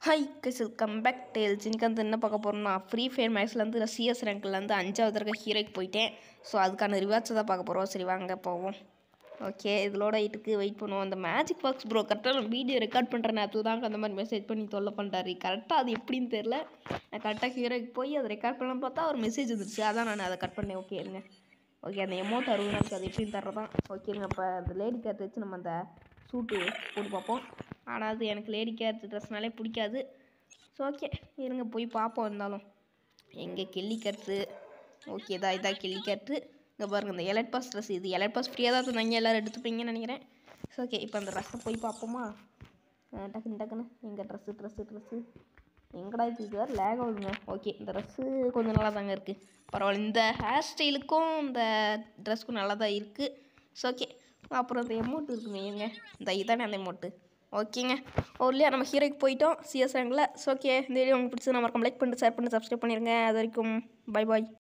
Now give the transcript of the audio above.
high guys welcome back டேல்ஸ் இன்னைக்கு வந்து என்ன பார்க்க போகிறோம்னா ஃப்ரீ ஃபயர் மேட்ச்லேருந்து சிஎஸ் ரேங்க்லேருந்து அஞ்சாவது இருக்க ஹீரோக்கு போயிட்டேன் ஸோ அதுக்கான ரிவார்ட்ஸை தான் பார்க்க போகிறோம் சரி வாங்க போவோம் ஓகே இதோட இதுக்கு வெயிட் பண்ணுவோம் அந்த மேஜிக் பாக்ஸ் ப்ரோ கரெக்டாக நான் வீடியோ ரெக்கார்ட் பண்ணுற நேரத்தில் தாங்க அந்த மாதிரி மெசேஜ் பண்ணி தொல்லை பண்ணுறாரு கரெக்டாக அது எப்படின்னு தெரில நான் கரெக்டாக ஹீரோக்கு போய் அதை ரெக்கார்ட் பண்ணலாம் பார்த்தா ஒரு மெசேஜ் வந்துருச்சு அதான் நான் அதை கட் பண்ணேன் ஓகே இருங்க ஓகே அந்த எமௌண்ட் அறுபது நாளுக்கு அது எப்படின்னு தர்றதான் ஓகேங்க இப்போ அந்த லேடி கேட் வச்சு நம்ம அந்த சூட்டு போட்டு பார்ப்போம் ஆனால் அது எனக்கு லேடி கேட் ட்ரெஸ்னாலே பிடிக்காது ஸோ ஓகே இருங்க போய் பார்ப்போம் இருந்தாலும் எங்கே கிள்ளி கட்டு ஓகே இதா இதா கிள்ளி கட்டு இங்கே பாருங்கள் இந்த எலட் பாஸ் ட்ரெஸ் இது எலட் பாஸ் ஃப்ரீயாக தான் தந்தாங்க எல்லோரும் எடுத்துப்பீங்கன்னு நினைக்கிறேன் ஸோ ஓகே இப்போ அந்த ட்ரெஸ்ஸை போய் பார்ப்போமா அஹ் டக்குன்னு டக்குன்னு எங்கள் ட்ரெஸ்ஸு ட்ரெஸ்ஸு ட்ரெஸ்ஸு எங்கடா இது இது வேறு லேக் ஆகுதுங்க ஓகே இந்த ட்ரெஸ்ஸு கொஞ்சம் நல்லா தாங்க இருக்குது பரவாயில்ல இந்த ஹேர் ஸ்டைலுக்கும் இந்த ட்ரெஸ்க்கும் நல்லா தான் இருக்குது ஸோ ஓகே அப்புறம் இந்த எமௌண்ட் இருக்குமே ஏங்க இந்த இதானே அந்த எமௌண்ட்டு ஓகேங்க ஒருலையா நம்ம ஹீரோக்கு போயிட்டோம் சிஎஸ் ரேங்கில் ஸோ ஓகே இந்த வீடியோ உங்களுக்கு பிடிச்சது நம்ம லைக் பண்ணிட்டு ஷேர் பண்ணி சப்ஸ்கிரைப் பண்ணிடுங்க அது வரைக்கும் பை பாய்